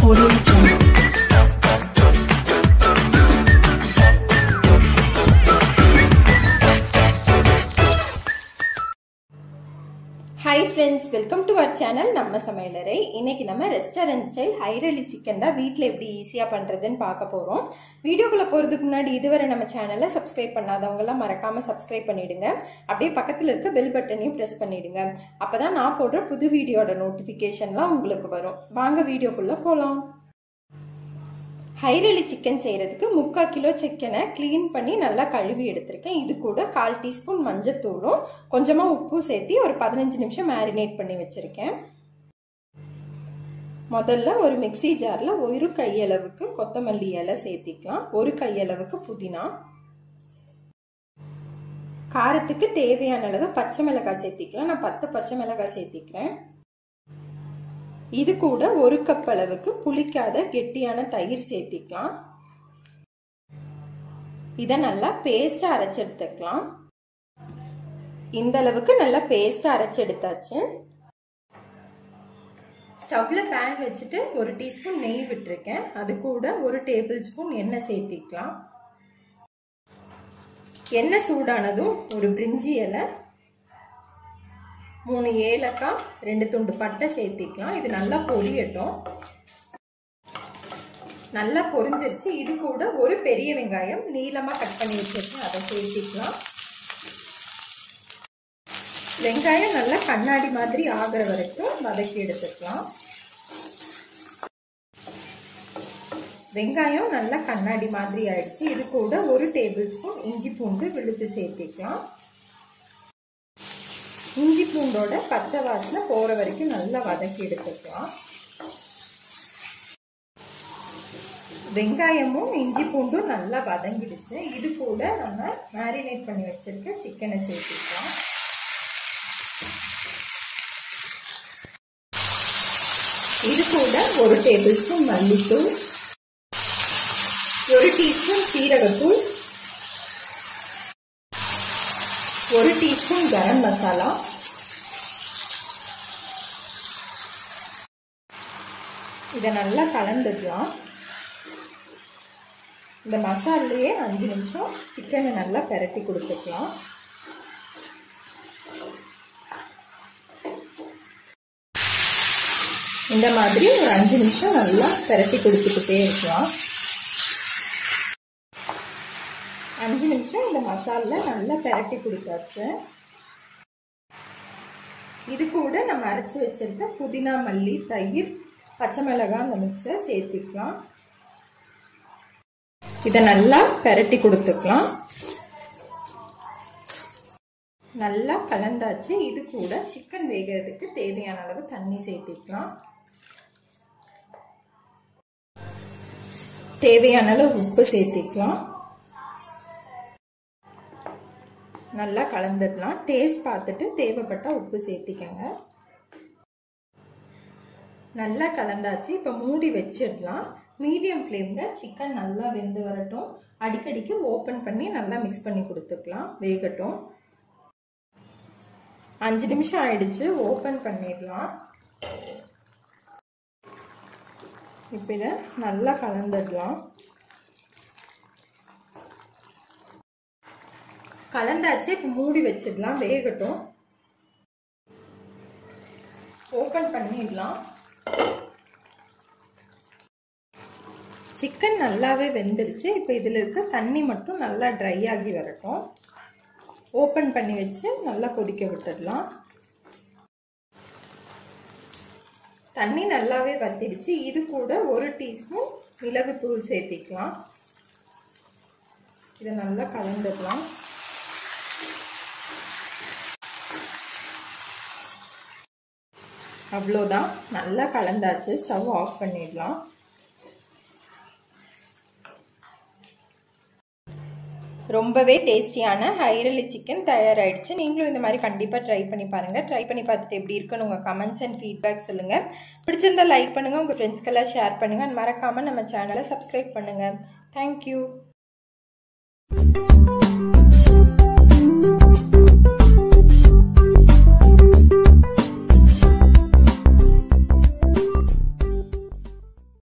Audio Jungle. Hi friends welcome to our channel நம்ம சமையலறை இன்னைக்கு நம்ம ரெஸ்டாரண்ட் ஸ்டைல் ஹைரலி சிக்கன் தான் வீட்டில் எப்படி ஈஸியாக பண்ணுறதுன்னு பார்க்க போகிறோம் வீடியோக்குள்ளே போகிறதுக்கு முன்னாடி இதுவரை நம்ம சேனலை சப்ஸ்கிரைப் பண்ணாதவங்கலாம் மறக்காமல் சப்ஸ்கிரைப் பண்ணிடுங்க அப்படியே பக்கத்தில் இருக்க பெல் பட்டனையும் ப்ரெஸ் பண்ணிடுங்க அப்போ தான் நான் போடுற புது வீடியோட நோட்டிஃபிகேஷன்லாம் உங்களுக்கு வரும் வாங்க வீடியோக்குள்ளே போகலாம் ஹைரலி சிக்கன் செய்கிறதுக்கு முக்கால் கிலோ சிக்கனை க்ளீன் பண்ணி நல்லா கழுவி எடுத்திருக்கேன் இது கூட கால் டீஸ்பூன் மஞ்சத்தூளும் கொஞ்சமாக உப்பும் சேர்த்து ஒரு பதினஞ்சு நிமிஷம் மேரினேட் பண்ணி வச்சுருக்கேன் முதல்ல ஒரு மிக்சி ஜாரில் ஒரு கையளவுக்கு கொத்தமல்லி இலை சேர்த்திக்கலாம் ஒரு கையளவுக்கு புதினா காரத்துக்கு தேவையான அளவு பச்சை மிளகாய் சேர்த்திக்கலாம் நான் பத்து பச்சை மிளகாய் சேர்த்திக்கிறேன் இது கூட ஒரு கப் அளவுக்கு புளிக்காத கெட்டியான தயிர் சேர்த்திக்கலாம் இதை நல்லா பேஸ்டா அரைச்சு எடுத்துக்கலாம் இந்த அளவுக்கு நல்லா பேஸ்டா அரைச்சு எடுத்தாச்சு ஸ்டவ்ல பேன் வச்சுட்டு ஒரு டீஸ்பூன் நெய் விட்டுருக்கேன் அது கூட ஒரு டேபிள் ஸ்பூன் எண்ணெய் சேர்த்திக்கலாம் எண்ணெய் சூடானதும் ஒரு பிரிஞ்சி இலை மூணு ஏலக்காய் ரெண்டு துண்டு பட்டை சேர்த்திக்கலாம் இது நல்லா பொரியட்டும் நல்லா பொரிஞ்சிருச்சு இது கூட ஒரு பெரிய வெங்காயம் நீளமாக கட் பண்ணி வச்சிருக்கேன் அதை சேர்த்திக்கலாம் வெங்காயம் நல்லா கண்ணாடி மாதிரி ஆகிற வரைக்கும் வதக்கி எடுத்துக்கலாம் வெங்காயம் நல்லா கண்ணாடி மாதிரி ஆயிடுச்சு இது கூட ஒரு டேபிள் ஸ்பூன் இஞ்சி பூண்டு விழுத்து சேர்த்திக்கலாம் இஞ்சி பூண்டோட பச்சை வாசனை போகிற வரைக்கும் நல்லா வதக்கி எடுத்துக்கலாம் வெங்காயமும் இஞ்சி பூண்டும் நல்லா வதங்கிடுச்சு இது கூட நம்ம மேரினேட் பண்ணி வச்சிருக்க சிக்கனை சேர்த்துக்கலாம் இது கூட ஒரு டேபிள் ஸ்பூன் மல்லித்தூள் ஒரு டீஸ்பூன் சீரகத்தூள் ஒரு டீஸ்பூன் கரம் மசாலா இதை நல்லா கலந்துடலாம் இந்த மசாலையே அஞ்சு நிமிஷம் சிக்கனை நல்லா பெரட்டி கொடுத்துக்கலாம் இந்த மாதிரி ஒரு அஞ்சு நிமிஷம் நல்லா பெரட்டி கொடுத்துக்கிட்டே இருக்கலாம் அஞ்சு நிமிஷம் இந்த மசாலா நல்லா பெரட்டி கொடுத்தாச்சு இது கூட நம்ம அரைச்சி வச்சிருக்க புதினா மல்லி தயிர் பச்சை மிளகாய் அந்த மிக்ஸை சேர்த்திக்கலாம் இதை நல்லா பெரட்டி கொடுத்துக்கலாம் நல்லா கலந்தாச்சு இது கூட சிக்கன் வேகிறதுக்கு தேவையான அளவு தண்ணி சேர்த்திக்கலாம் தேவையான அளவு உப்பு சேர்த்திக்கலாம் நல்லா கலந்துடலாம் டேஸ்ட் பார்த்துட்டு தேவைப்பட்ட உப்பு சேர்த்திக்கங்க நல்லா கலந்தாச்சு இப்போ மூடி வச்சிடலாம் மீடியம் ஃப்ளேமில் சிக்கன் நல்லா வெந்து வரட்டும் அடிக்கடிக்கு ஓப்பன் பண்ணி நல்லா மிக்ஸ் பண்ணி கொடுத்துக்கலாம் வேகட்டும் அஞ்சு நிமிஷம் ஆயிடுச்சு ஓப்பன் பண்ணிடலாம் இப்போ இதை நல்லா கலந்துடலாம் கலந்தாச்சு இப்போ மூடி வச்சிடலாம் வேகட்டும் ஓப்பன் பண்ணிடலாம் சிக்கன் நல்லாவே வெந்துருச்சு இப்போ இதில் இருக்க தண்ணி மட்டும் நல்லா ட்ரை ஆகி வரட்டும் ஓப்பன் பண்ணி வச்சு நல்லா கொதிக்க விட்டுடலாம் தண்ணி நல்லாவே வத்திடுச்சு இது கூட ஒரு டீஸ்பூன் மிளகுத்தூள் சேர்த்திக்கலாம் இதை நல்லா கலந்துடலாம் அவ்வளோதான் நல்லா கலந்தாச்சு ஸ்டவ் ஆஃப் பண்ணிடலாம் ரொம்பவே டேஸ்டியான ஹைரலி சிக்கன் தயாராகிடுச்சு நீங்களும் இந்த மாதிரி கண்டிப்பாக ட்ரை பண்ணி பாருங்கள் ட்ரை பண்ணி பார்த்துட்டு எப்படி இருக்குன்னு உங்கள் கமெண்ட்ஸ் அண்ட் ஃபீட்பேக் சொல்லுங்கள் பிடிச்சிருந்தா லைக் பண்ணுங்கள் உங்கள் ஃப்ரெண்ட்ஸ்க்கெல்லாம் ஷேர் பண்ணுங்கள் மறக்காமல் நம்ம சேனலை சப்ஸ்கிரைப் பண்ணுங்கள் தேங்க்யூ